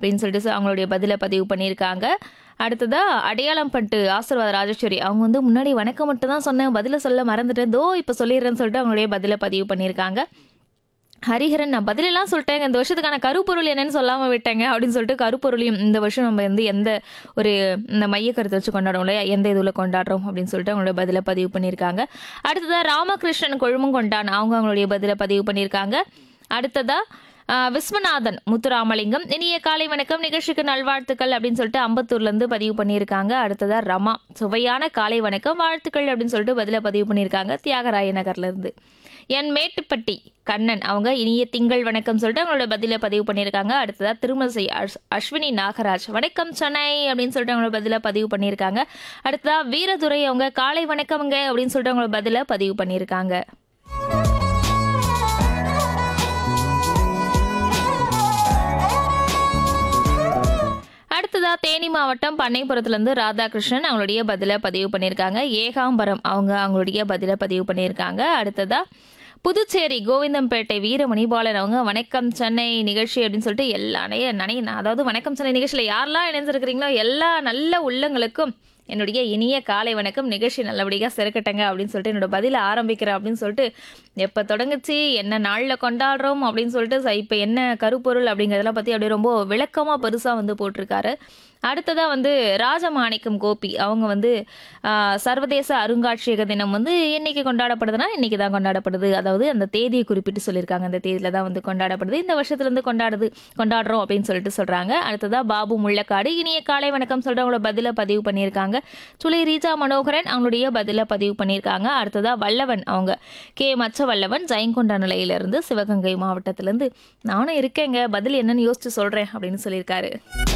அப்படின்னு சொல்லிட்டு சொ- அவங்களுடைய பதிலை பதிவு பண்ணியிருக்காங்க அடுத்ததா அடையாளம் பட்டு ஆசீர்வாத ராஜேஸ்வரி அவங்க வந்து முன்னாடி வணக்கம் மட்டும் தான் சொன்னேன் பதிலை சொல்ல மறந்துட்டேன் தோ இப்போ சொல்லிடுறேன்னு சொல்லிட்டு அவங்களுடைய பதிலை பதிவு பண்ணியிருக்காங்க ஹரிஹரன் நான் பதிலெல்லாம் சொல்லிட்டேங்க இந்த வருஷத்துக்கான கருப்பொருள் என்னன்னு சொல்லாமல் விட்டேங்க அப்படின்னு சொல்லிட்டு கருப்பொருளையும் இந்த வருஷம் நம்ம வந்து எந்த ஒரு இந்த மைய கருத்தை வச்சு கொண்டாடுறோம் இல்லையா எந்த இதில் கொண்டாடுறோம் அப்படின்னு சொல்லிட்டு அவங்களோட பதிலை பதிவு பண்ணியிருக்காங்க அடுத்ததாக ராமகிருஷ்ணன் கொழுமம் கொண்டான் அவங்க அவங்களுடைய பதிலை பதிவு பண்ணியிருக்காங்க அடுத்ததா ஆஹ், விஸ்வநாதன் முத்துராமலிங்கம் இனிய காலை வணக்கம் நிகழ்ச்சிக்கு நல்வாழ்த்துக்கள் அப்படின்னு சொல்லிட்டு அம்பத்தூர்லேருந்து பதிவு பண்ணியிருக்காங்க அடுத்ததா ரமா சுவையான காலை வணக்கம் வாழ்த்துக்கள் அப்படின்னு சொல்லிட்டு பதிலை பதிவு பண்ணியிருக்காங்க தியாகராய நகர்லேருந்து என் மேட்டுப்பட்டி கண்ணன் அவங்க இனிய திங்கள் வணக்கம் சொல்லிட்டு அவங்களோட பதிலை பதிவு பண்ணியிருக்காங்க அடுத்ததா திருமசை அஷ் அஸ்வினி நாகராஜ் வணக்கம் சென்னை அப்படின்னு சொல்லிட்டு அவங்களோட பதிலை பதிவு பண்ணியிருக்காங்க அடுத்ததா வீரதுரை அவங்க காலை வணக்கம்ங்க அப்படின்னு சொல்லிட்டு அவங்களோட பதிலை பதிவு பண்ணியிருக்காங்க அடுத்ததா தேனி மாவட்டம் பண்ணைப்புறத்துலேருந்து ராதாகிருஷ்ணன் அவங்களுடைய பதிலை பதிவு பண்ணியிருக்காங்க ஏகாம்பரம் அவங்க அவங்களுடைய பதிலை பதிவு பண்ணியிருக்காங்க அடுத்ததா புதுச்சேரி கோவிந்தம்பேட்டை வீரமணிபாலன் அவங்க வணக்கம் சென்னை நிகழ்ச்சி அப்படின்னு சொல்லிட்டு எல்லா நனைய நனைய அதாவது வணக்கம் சென்னை நிகழ்ச்சியில் யாரெல்லாம் இணைஞ்சிருக்கிறீங்களோ எல்லா நல்ல உள்ளங்களுக்கும் என்னுடைய இனிய காலை வணக்கம் நிகழ்ச்சி நல்லபடியாக சிறக்கட்டங்க அப்படின்னு சொல்லிட்டு என்னோட பதிலை ஆரம்பிக்கிறேன் அப்படின்னு சொல்லிட்டு எப்போ தொடங்குச்சு என்ன நாளில் கொண்டாடுறோம் அப்படின்னு சொல்லிட்டு இப்போ என்ன கருப்பொருள் அப்படிங்கிறதெல்லாம் பற்றி அப்படியே ரொம்ப விளக்கமாக பெருசாக வந்து போட்டிருக்காரு அடுத்ததாக வந்து ராஜமாணிக்கம் கோபி அவங்க வந்து ஆஹ், சர்வதேச அருங்காட்சியக தினம் வந்து என்னைக்கு கொண்டாடப்படுதுன்னா இன்னைக்கு தான் கொண்டாடப்படுது அதாவது அந்த தேதியை குறிப்பிட்டு சொல்லியிருக்காங்க அந்த தேதியில தான் வந்து கொண்டாடப்படுது இந்த வருஷத்துலேருந்து கொண்டாடுது கொண்டாடுறோம் அப்படின்னு சொல்லிட்டு சொல்கிறாங்க அடுத்ததாக பாபு முள்ளக்காடு இனிய காலை வணக்கம் சொல்லிட்டு அவங்களோட பதிலை பதிவு பண்ணியிருக்காங்க சுலை ரீஜா மனோகரன் அவங்களுடைய பதிலை பதிவு பண்ணியிருக்காங்க அடுத்ததாக வல்லவன் அவங்க கே மச்ச வல்லவன் ஜெயங்கொண்ட நிலையிலிருந்து சிவகங்கை மாவட்டத்திலேருந்து நானும் இருக்கேங்க பதில் என்னன்னு யோசிச்சு சொல்கிறேன் அப்படின்னு சொல்லியிருக்காரு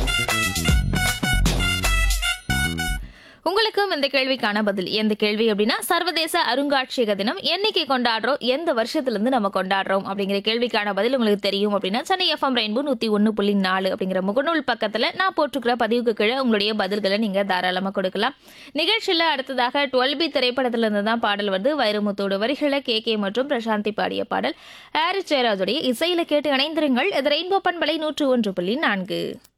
உங்களுக்கும் இந்த கேள்விக்கான பதில் எந்த கேள்வி அப்படின்னா சர்வதேச அருங்காட்சியக தினம் என்னைக்கு கொண்டாடுறோம் எந்த வருஷத்துலேருந்து நம்ம கொண்டாடுறோம் அப்படிங்கிற கேள்விக்கான பதில் உங்களுக்கு தெரியும் அப்படின்னா சென்னை எஃப்எம் ரெயின்போ நூற்றி ஒன்று புள்ளி நாலு அப்படிங்கிற முகநூல் பக்கத்தில் நான் போட்டிருக்கிற பதிவுக்கு கீழே உங்களுடைய பதில்களை நீங்கள் தாராளமாக கொடுக்கலாம் நிகழ்ச்சியில் அடுத்ததாக டுவெல் பி திரைப்படத்திலிருந்து தான் பாடல் வந்து வைரமுத்தோட வரிகளை கே கே மற்றும் பிரசாந்தி பாடிய பாடல் ஹாரிஸ் ஜெயராஜுடைய இசையில கேட்டு இணைந்திருங்கள் இது ரெயின்போ பண்பலை நூற்று ஒன்று புள்ளி நான்கு